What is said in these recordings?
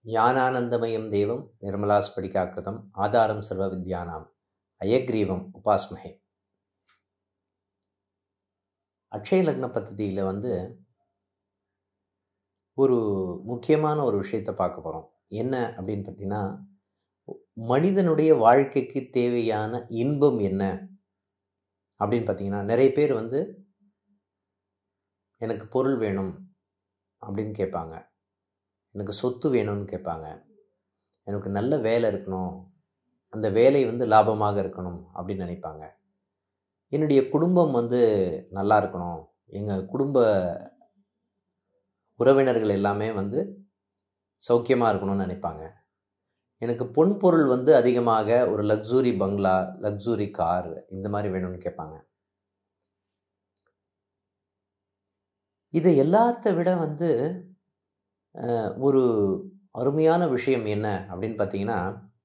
ஞானானந்தமயம் தேவம் நிர்மலாஸ்படிகாக்கிருதம் ஆதாரம் சர்வ வித்யானாம் அயக்ரீவம் உபாஸ்மஹே அக்ஷய லக்ன பദ്ധதியில் வந்து ஒரு முக்கியமான ஒரு விஷயத்தை பார்க்க போகிறோம் என்ன அப்படின்னு பார்த்தீங்கன்னா மனிதனுடைய வாழ்க்கைக்கு தேவையான இன்பம் என்ன அப்படின்னு பார்த்தீங்கன்னா நிறைய பேர் வந்து எனக்கு பொருள் வேணும் அப்படின்னு கேட்பாங்க எனக்கு சொத்து வேணும்னு கேட்பாங்க எனக்கு நல்ல வேலை இருக்கணும் அந்த வேலை வந்து லாபமாக இருக்கணும் அப்படின்னு நினைப்பாங்க என்னுடைய குடும்பம் வந்து நல்லா இருக்கணும் எங்கள் குடும்ப உறவினர்கள் எல்லாமே வந்து சௌக்கியமாக இருக்கணும்னு நினைப்பாங்க எனக்கு பொன் பொருள் வந்து அதிகமாக ஒரு லக்ஸுரி பங்களா லக்ஸுரி கார் இந்த மாதிரி வேணும்னு கேட்பாங்க இது எல்லாத்த விட வந்து ஒரு அருமையான விஷயம் என்ன அப்படின்னு பார்த்தீங்கன்னா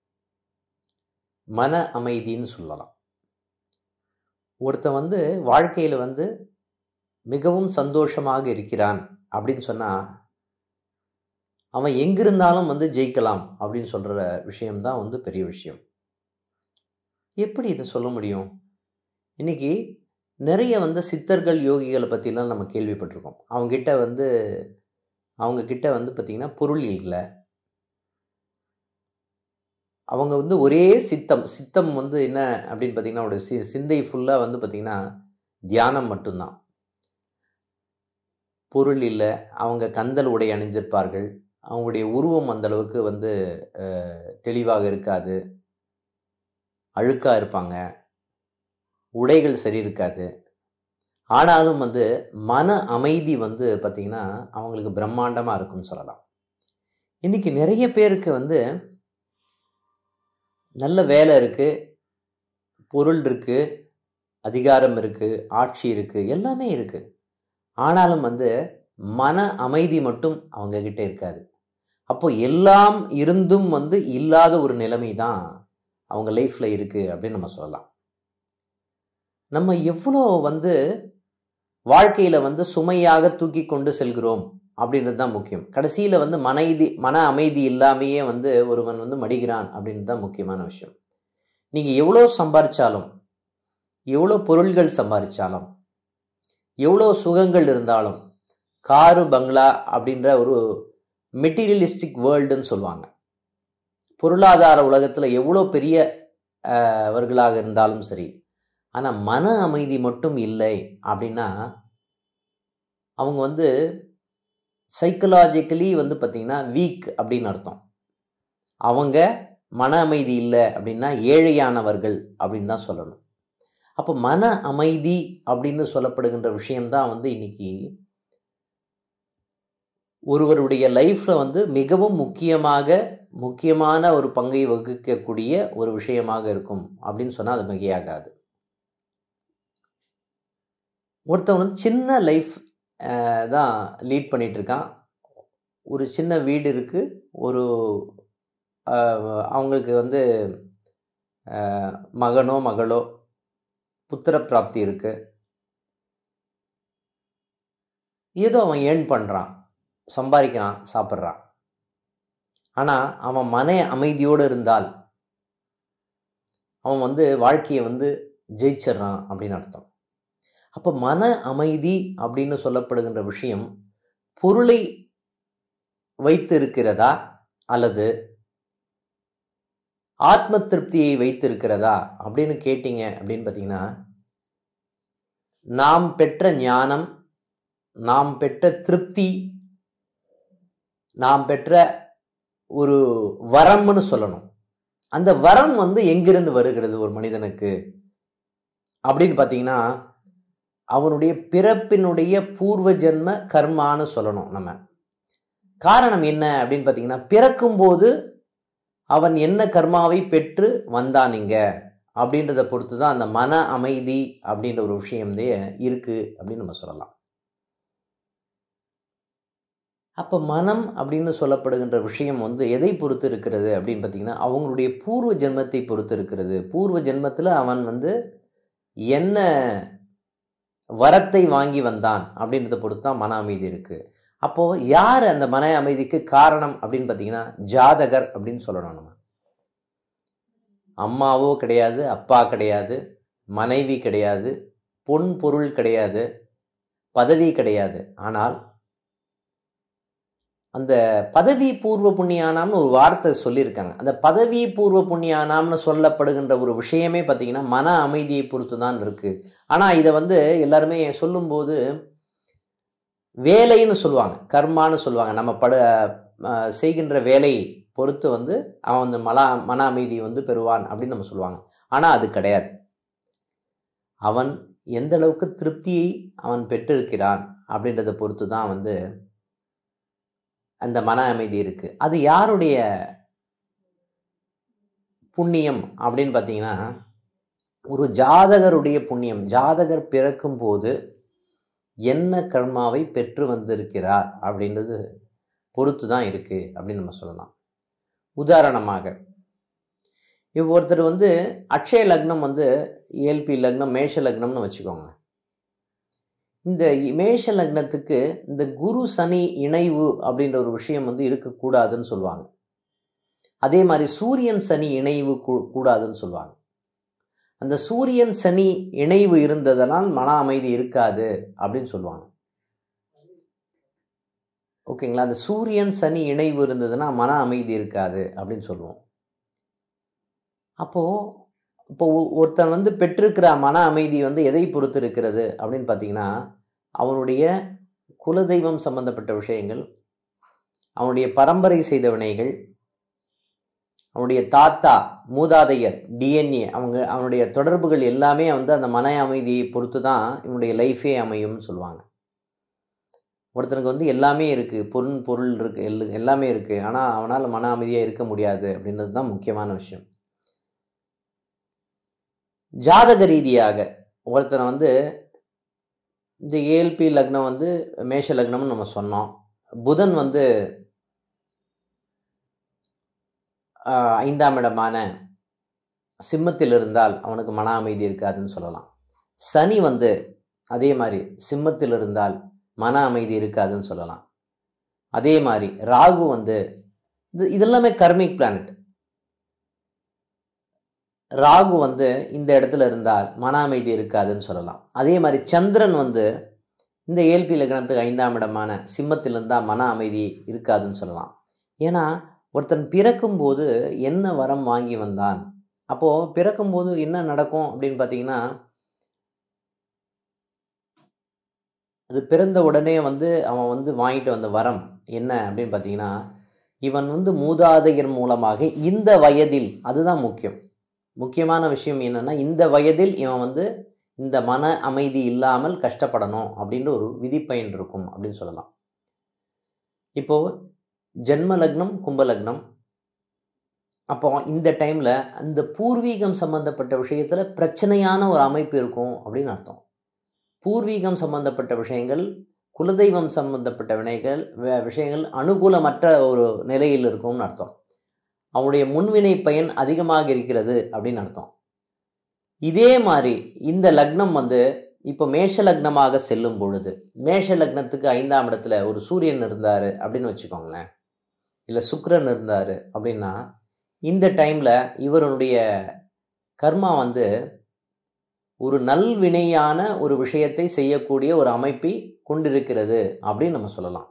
மன அமைதின்னு சொல்லலாம் ஒருத்தன் வந்து வாழ்க்கையில் வந்து மிகவும் சந்தோஷமாக இருக்கிறான் அப்படின்னு சொன்னால் அவன் எங்கிருந்தாலும் வந்து ஜெயிக்கலாம் அப்படின்னு சொல்கிற விஷயம்தான் வந்து பெரிய விஷயம் எப்படி இதை சொல்ல முடியும் இன்னைக்கு நிறைய வந்து சித்தர்கள் யோகிகளை பற்றிலாம் நம்ம கேள்விப்பட்டிருக்கோம் அவங்ககிட்ட வந்து அவங்க கிட்ட வந்து பார்த்திங்கன்னா பொருள் இல்லை அவங்க வந்து ஒரே சித்தம் சித்தம் வந்து என்ன அப்படின்னு பார்த்தீங்கன்னா அவருடைய சி சிந்தை ஃபுல்லாக வந்து பார்த்திங்கன்னா தியானம் மட்டும்தான் பொருள் இல்லை அவங்க கந்தல் உடை அணிந்திருப்பார்கள் அவங்களுடைய உருவம் அந்த அளவுக்கு வந்து தெளிவாக இருக்காது அழுக்காக இருப்பாங்க உடைகள் சரி இருக்காது ஆனாலும் வந்து மன அமைதி வந்து பார்த்திங்கன்னா அவங்களுக்கு பிரம்மாண்டமாக இருக்கும்னு சொல்லலாம் இன்றைக்கி நிறைய பேருக்கு வந்து நல்ல வேலை இருக்குது பொருள் இருக்குது அதிகாரம் இருக்குது ஆட்சி இருக்குது எல்லாமே இருக்குது ஆனாலும் வந்து மன அமைதி மட்டும் அவங்கக்கிட்ட இருக்காது அப்போ எல்லாம் இருந்தும் வந்து இல்லாத ஒரு நிலைமை தான் அவங்க லைஃப்பில் இருக்குது அப்படின்னு நம்ம சொல்லலாம் நம்ம எவ்வளோ வந்து வாழ்க்கையில் வந்து சுமையாக தூக்கி கொண்டு செல்கிறோம் அப்படின்றது தான் முக்கியம் கடைசியில் வந்து மனைதி மன அமைதி இல்லாமையே வந்து ஒருவன் வந்து மடிகிறான் அப்படின்றது தான் முக்கியமான விஷயம் நீங்கள் எவ்வளோ சம்பாரிச்சாலும் எவ்வளோ பொருள்கள் சம்பாதிச்சாலும் எவ்வளோ சுகங்கள் இருந்தாலும் காரு பங்களா அப்படின்ற ஒரு மெட்டீரியலிஸ்டிக் வேர்ல்டுன்னு சொல்லுவாங்க பொருளாதார உலகத்தில் எவ்வளோ பெரிய அவர்களாக இருந்தாலும் சரி ஆனால் மன அமைதி மட்டும் இல்லை அப்படின்னா அவங்க வந்து சைக்கலாஜிக்கலி வந்து பார்த்திங்கன்னா வீக் அப்படின்னு அர்த்தம் அவங்க மன அமைதி இல்லை அப்படின்னா ஏழையானவர்கள் அப்படின்னு தான் சொல்லணும் அப்போ மன அமைதி அப்படின்னு சொல்லப்படுகின்ற விஷயம்தான் வந்து இன்னைக்கு ஒருவருடைய லைஃப்பில் வந்து மிகவும் முக்கியமாக முக்கியமான ஒரு பங்கை வகுக்கக்கூடிய ஒரு விஷயமாக இருக்கும் அப்படின்னு சொன்னால் அது மிகையாகாது ஒருத்தன் வந்து சின்ன லைஃப் தான் லீட் பண்ணிகிட்ருக்கான் ஒரு சின்ன வீடு இருக்குது ஒரு அவங்களுக்கு வந்து மகனோ மகளோ புத்திர பிராப்தி இருக்குது ஏதோ அவன் ஏர்ன் பண்ணுறான் சம்பாதிக்கிறான் சாப்பிட்றான் ஆனால் அவன் மன அமைதியோடு இருந்தால் அவன் வந்து வாழ்க்கையை வந்து ஜெயிச்சிட்றான் அப்படின்னு அர்த்தம் அப்போ மன அமைதி அப்படின்னு சொல்லப்படுகின்ற விஷயம் பொருளை வைத்து இருக்கிறதா அல்லது ஆத்ம திருப்தியை வைத்திருக்கிறதா அப்படின்னு கேட்டீங்க அப்படின்னு பார்த்தீங்கன்னா நாம் பெற்ற ஞானம் நாம் பெற்ற திருப்தி நாம் பெற்ற ஒரு வரம்னு சொல்லணும் அந்த வரம் வந்து எங்கிருந்து வருகிறது ஒரு மனிதனுக்கு அப்படின்னு பார்த்தீங்கன்னா அவனுடைய பிறப்பினுடைய பூர்வ ஜென்ம கர்மான்னு சொல்லணும் நம்ம காரணம் என்ன அப்படின்னு பார்த்தீங்கன்னா பிறக்கும்போது அவன் என்ன கர்மாவை பெற்று வந்தான் இங்க அப்படின்றத பொறுத்து தான் அந்த மன அமைதி அப்படின்ற ஒரு விஷயம்தே இருக்கு அப்படின்னு நம்ம சொல்லலாம் அப்போ மனம் அப்படின்னு சொல்லப்படுகின்ற விஷயம் வந்து எதை பொறுத்து இருக்கிறது அப்படின்னு பார்த்தீங்கன்னா அவங்களுடைய பூர்வ ஜென்மத்தை பொறுத்து இருக்கிறது பூர்வ ஜென்மத்தில் அவன் வந்து என்ன வரத்தை வாங்கி வந்தான் அப்படின்றத பொறுத்து தான் மன அமைதி இருக்குது அப்போ யார் அந்த மன அமைதிக்கு காரணம் அப்படின்னு பார்த்தீங்கன்னா ஜாதகர் அப்படின்னு சொல்லணும் நம்ம அம்மாவோ கிடையாது அப்பா கிடையாது மனைவி கிடையாது பொன் பொருள் கிடையாது பதவி கிடையாது ஆனால் அந்த பதவி பூர்வ புண்ணியானாம்னு ஒரு வார்த்தை சொல்லியிருக்காங்க அந்த பதவி பூர்வ புண்ணியானாம்னு சொல்லப்படுகின்ற ஒரு விஷயமே பார்த்தீங்கன்னா மன அமைதியை பொறுத்து தான் இருக்கு ஆனால் இதை வந்து எல்லாருமே சொல்லும்போது வேலைன்னு சொல்லுவாங்க கர்மான்னு சொல்லுவாங்க நம்ம படு அஹ், செய்கின்ற வேலை பொறுத்து வந்து அவன் வந்து மல மன அமைதி வந்து பெறுவான் அப்படின்னு நம்ம சொல்லுவாங்க ஆனால் அது கிடையாது அவன் எந்த அளவுக்கு திருப்தியை அவன் பெற்றிருக்கிறான் அப்படின்றத பொறுத்து தான் வந்து அந்த மன அமைதி இருக்கு அது யாருடைய புண்ணியம் அப்படின்னு பார்த்தீங்கன்னா ஒரு ஜாதகருடைய புண்ணியம் ஜாதகர் பிறக்கும் போது என்ன கர்மாவை பெற்று வந்திருக்கிறார் அப்படின்றது பொறுத்து தான் இருக்கு அப்படின்னு நம்ம சொல்லலாம் உதாரணமாக இப்போ ஒருத்தர் வந்து அக்ஷய லக்னம் வந்து ஏல்பி லக்னம் மேஷ லக்னம்னு வச்சுக்கோங்க இந்த மேஷ லக்னத்துக்கு இந்த குரு சனி இணைவு அப்படின்ற ஒரு விஷயம் வந்து இருக்கக்கூடாதுன்னு சொல்லுவாங்க அதே மாதிரி சூரியன் சனி இணைவு கூ- கூடாதுன்னு சொல்லுவாங்க அந்த சூரியன் சனி இணைவு இருந்ததனால் மன அமைதி இருக்காது அப்படின்னு சொல்லுவாங்க ஓகேங்களா அந்த சூரியன் சனி இணைவு இருந்ததுன்னா மன அமைதி இருக்காது அப்படின்னு சொல்லுவோம் அப்போ இப்போ ஒ- ஒருத்தன் வந்து பெற்றிருக்கிற மன அமைதி வந்து எதை பொறுத்து இருக்கிறது அப்படின்னு பார்த்தீங்கன்னா அவனுடைய குலதெய்வம் சம்பந்தப்பட்ட விஷயங்கள் அவனுடைய பரம்பரை செய்த வினைகள் அவனுடைய தாத்தா மூதாதையர் டிஎன்ஏ அவங்க அவனுடைய தொடர்புகள் எல்லாமே வந்து அந்த மன அமைதியை பொறுத்து தான் இவனுடைய லைஃபே அமையும்னு சொல்லுவாங்க ஒருத்தனுக்கு வந்து எல்லாமே இருக்குது பொருள் பொருள் இருக்குது எல் எல்லாமே இருக்குது ஆனால் அவனால் மன அமைதியாக இருக்க முடியாது அப்படின்றது தான் முக்கியமான விஷயம் ஜாதக ரீதியாக ஒருத்தனை வந்து இந்த ஏஎல்பி லக்னம் வந்து மேஷ லக்னம்னு நம்ம சொன்னோம் புதன் வந்து ஆஹ், ஐந்தாம் இடமான சிம்மத்தில் இருந்தால் அவனுக்கு மன அமைதி இருக்காதுன்னு சொல்லலாம் சனி வந்து அதே மாதிரி சிம்மத்தில் இருந்தால் மன அமைதி இருக்காதுன்னு சொல்லலாம் அதே மாதிரி ராகு வந்து இது இதெல்லாமே கர்மிக் பிளானட் ராகு வந்து இந்த இடத்துல இருந்தால் மன அமைதி இருக்காதுன்னு சொல்லலாம் அதே மாதிரி சந்திரன் வந்து இந்த ஏல்பி லக்னத்துக்கு ஐந்தாம் இடமான சிம்மத்தில் இருந்தால் மன அமைதி இருக்காதுன்னு சொல்லலாம் ஏன்னா ஒருத்தன் பிறக்கும்போது என்ன வரம் வாங்கி வந்தான் அப்போது பிறக்கும்போது என்ன நடக்கும் அப்படின்னு பார்த்தீங்கன்னா அது பிறந்த உடனே வந்து அவன் வந்து வாங்கிட்டு வந்த வரம் என்ன அப்படின்னு பார்த்தீங்கன்னா இவன் வந்து மூதாதையர் மூலமாக இந்த வயதில் அதுதான் முக்கியம் முக்கியமான விஷயம் என்னன்னா இந்த வயதில் இவன் வந்து இந்த மன அமைதி இல்லாமல் கஷ்டப்படணும் அப்படின்ற ஒரு விதிப்பயன் இருக்கும் அப்படின்னு சொல்லலாம் இப்போ ஜென்ம லக்னம் கும்ப லக்னம் அப்போ இந்த டைம்ல அந்த பூர்வீகம் சம்பந்தப்பட்ட விஷயத்துல பிரச்சனையான ஒரு அமைப்பு இருக்கும் அப்படின்னு அர்த்தம் பூர்வீகம் சம்பந்தப்பட்ட விஷயங்கள் குலதெய்வம் சம்பந்தப்பட்ட வினைகள் வே- விஷயங்கள் அனுகூலமற்ற ஒரு நிலையில் இருக்கும்னு அர்த்தம் அவனுடைய முன்வினை பயன் அதிகமாக இருக்கிறது அப்படின்னு அர்த்தம் இதே மாதிரி இந்த லக்னம் வந்து இப்போ மேஷ லக்னமாக செல்லும் பொழுது மேஷ லக்னத்துக்கு ஐந்தாம் இடத்துல ஒரு சூரியன் இருந்தார் அப்படின்னு வச்சுக்கோங்களேன் இல்லை சுக்கிரன் இருந்தார் அப்படின்னா இந்த டைமில் இவருடைய கர்மா வந்து ஒரு நல்வினையான ஒரு விஷயத்தை செய்யக்கூடிய ஒரு அமைப்பை கொண்டிருக்கிறது அப்படின்னு நம்ம சொல்லலாம்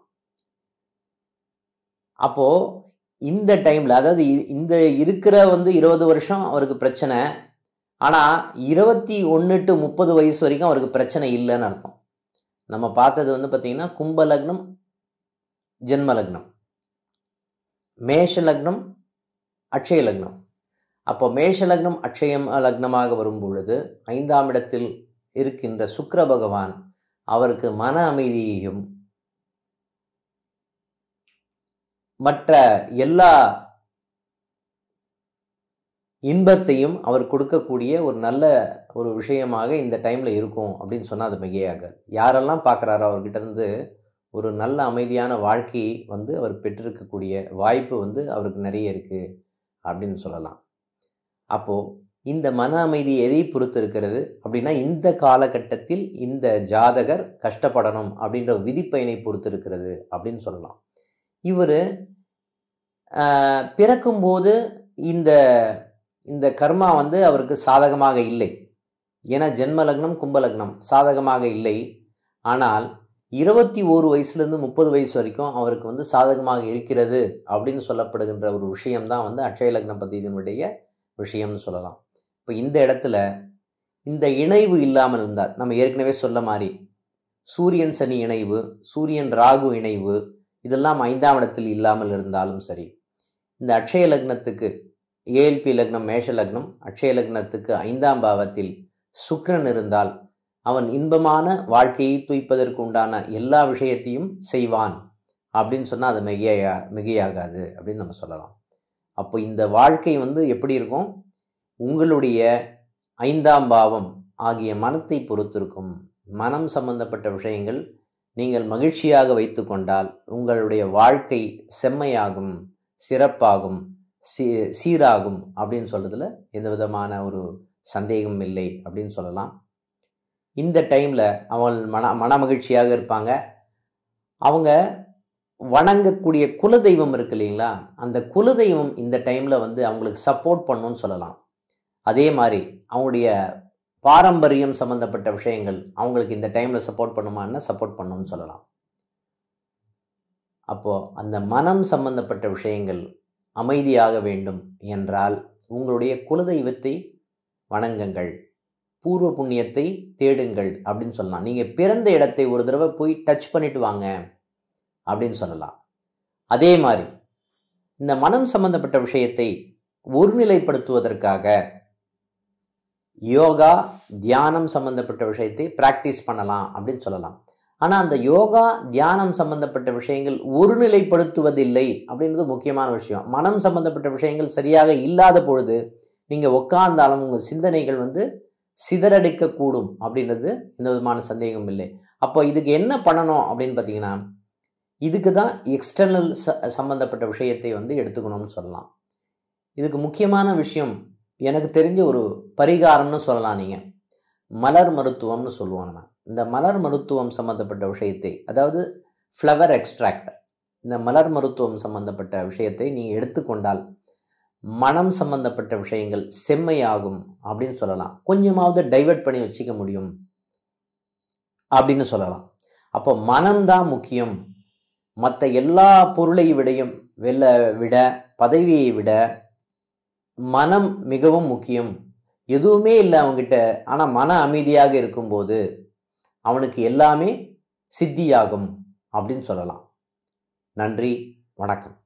அப்போ இந்த டைம்ல அதாவது இ- இந்த இருக்கிற வந்து இருபது வருஷம் அவருக்கு பிரச்சனை ஆனா இருபத்தி ஒன்று டு முப்பது வயசு வரைக்கும் அவருக்கு பிரச்சனை இல்லைன்னு அர்த்தம் நம்ம பார்த்தது வந்து பார்த்தீங்கன்னா கும்ப லக்னம் ஜென்ம லக்னம் மேஷ லக்னம் அக்ஷய லக்னம் அப்போ மேஷ லக்னம் அக்ஷயம் லக்னமாக வரும் பொழுது ஐந்தாம் இடத்தில் இருக்கின்ற சுக்கிர பகவான் அவருக்கு மன அமைதியையும் மற்ற எல்லா இன்பத்தையும் அவர் கொடுக்கக்கூடிய ஒரு நல்ல ஒரு விஷயமாக இந்த டைம்ல இருக்கும் அப்படின்னு சொன்னா அது மிகையாக யாரெல்லாம் பார்க்குறாரோ அவர்கிட்ட இருந்து ஒரு நல்ல அமைதியான வாழ்க்கை வந்து அவர் பெற்றிருக்கக்கூடிய வாய்ப்பு வந்து அவருக்கு நிறைய இருக்கு அப்படின்னு சொல்லலாம் அப்போ இந்த மன அமைதி எதை பொறுத்து இருக்கிறது அப்படின்னா இந்த காலகட்டத்தில் இந்த ஜாதகர் கஷ்டப்படணும் அப்படின்ற விதிப்பயனை பொறுத்து இருக்கிறது அப்படின்னு சொல்லலாம் இவர் பிறக்கும்போது இந்த இந்த கர்மா வந்து அவருக்கு சாதகமாக இல்லை ஏன்னா ஜென்ம லக்னம் கும்ப லக்னம் சாதகமாக இல்லை ஆனால் இருபத்தி ஓரு வயசுலேருந்து முப்பது வயசு வரைக்கும் அவருக்கு வந்து சாதகமாக இருக்கிறது அப்படின்னு சொல்லப்படுகின்ற ஒரு விஷயம்தான் வந்து அட்சய லக்னம் பற்றியினுடைய விஷயம்னு சொல்லலாம் இப்போ இந்த இடத்துல இந்த இணைவு இல்லாமல் இருந்தார் நம்ம ஏற்கனவே சொல்ல மாதிரி சூரியன் சனி இணைவு சூரியன் ராகு இணைவு இதெல்லாம் ஐந்தாம் இடத்தில் இல்லாமல் இருந்தாலும் சரி இந்த அட்சய லக்னத்துக்கு ஏஎல்பி லக்னம் மேஷ லக்னம் அட்சய லக்னத்துக்கு ஐந்தாம் பாவத்தில் சுக்ரன் இருந்தால் அவன் இன்பமான வாழ்க்கையை துய்ப்பதற்கு உண்டான எல்லா விஷயத்தையும் செய்வான் அப்படின்னு சொன்னால் அது மிகையா மிகையாகாது அப்படின்னு நம்ம சொல்லலாம் அப்போ இந்த வாழ்க்கை வந்து எப்படி இருக்கும் உங்களுடைய ஐந்தாம் பாவம் ஆகிய மனத்தை பொறுத்து இருக்கும் மனம் சம்பந்தப்பட்ட விஷயங்கள் நீங்கள் மகிழ்ச்சியாக வைத்து கொண்டால் உங்களுடைய வாழ்க்கை செம்மையாகும் சிறப்பாகும் சீ சீராகும் அப்படின்னு சொல்கிறதுல எந்த விதமான ஒரு சந்தேகம் இல்லை அப்படின்னு சொல்லலாம் இந்த டைமில் அவள் மன மன மகிழ்ச்சியாக இருப்பாங்க அவங்க வணங்கக்கூடிய குலதெய்வம் இருக்கு இல்லைங்களா அந்த குலதெய்வம் இந்த டைமில் வந்து அவங்களுக்கு சப்போர்ட் பண்ணுன்னு சொல்லலாம் அதே மாதிரி அவங்களுடைய பாரம்பரியம் சம்மந்தப்பட்ட விஷயங்கள் அவங்களுக்கு இந்த டைமில் சப்போர்ட் பண்ணுமான்னா சப்போர்ட் பண்ணுன்னு சொல்லலாம் அப்போது அந்த மனம் சம்பந்தப்பட்ட விஷயங்கள் அமைதியாக வேண்டும் என்றால் உங்களுடைய குலதெய்வத்தை வணங்குங்கள் பூர்வ புண்ணியத்தை தேடுங்கள் அப்படின்னு சொல்லலாம் நீங்கள் பிறந்த இடத்தை ஒரு தடவை போய் டச் பண்ணிட்டு வாங்க அப்படின்னு சொல்லலாம் அதே மாதிரி இந்த மனம் சம்பந்தப்பட்ட விஷயத்தை ஒருநிலைப்படுத்துவதற்காக யோகா தியானம் சம்பந்தப்பட்ட விஷயத்தை ப்ராக்டிஸ் பண்ணலாம் அப்படின்னு சொல்லலாம் ஆனால் அந்த யோகா தியானம் சம்பந்தப்பட்ட விஷயங்கள் ஒருநிலைப்படுத்துவதில்லை அப்படின்றது முக்கியமான விஷயம் மனம் சம்பந்தப்பட்ட விஷயங்கள் சரியாக இல்லாத பொழுது நீங்கள் உட்கார்ந்தாலும் உங்கள் சிந்தனைகள் வந்து சிதறடிக்கக்கூடும் அப்படின்றது எந்த விதமான சந்தேகம் இல்லை அப்போ இதுக்கு என்ன பண்ணணும் அப்படின்னு பார்த்தீங்கன்னா இதுக்கு தான் எக்ஸ்டர்னல் ச சம்மந்தப்பட்ட விஷயத்தை வந்து எடுத்துக்கணும்னு சொல்லலாம் இதுக்கு முக்கியமான விஷயம் எனக்கு தெரிஞ்ச ஒரு பரிகாரம்னு சொல்லலாம் நீங்கள் மலர் மருத்துவம்னு சொல்லுவோம் நம்ம இந்த மலர் மருத்துவம் சம்மந்தப்பட்ட விஷயத்தை அதாவது ஃப்ளவர் எக்ஸ்ட்ராக்ட் இந்த மலர் மருத்துவம் சம்மந்தப்பட்ட விஷயத்தை நீங்கள் எடுத்துக்கொண்டால் மனம் சம்பந்தப்பட்ட விஷயங்கள் செம்மையாகும் அப்படின்னு சொல்லலாம் கொஞ்சமாவது டைவெர்ட் பண்ணி வச்சுக்க முடியும் அப்படின்னு சொல்லலாம் அப்போ மனம்தான் முக்கியம் மற்ற எல்லா பொருளை விடையும் வெல்ல விட பதவியை விட மனம் மிகவும் முக்கியம் எதுவுமே இல்லை அவங்ககிட்ட ஆனால் மன அமைதியாக இருக்கும்போது அவனுக்கு எல்லாமே சித்தியாகும் அப்படின்னு சொல்லலாம் நன்றி வணக்கம்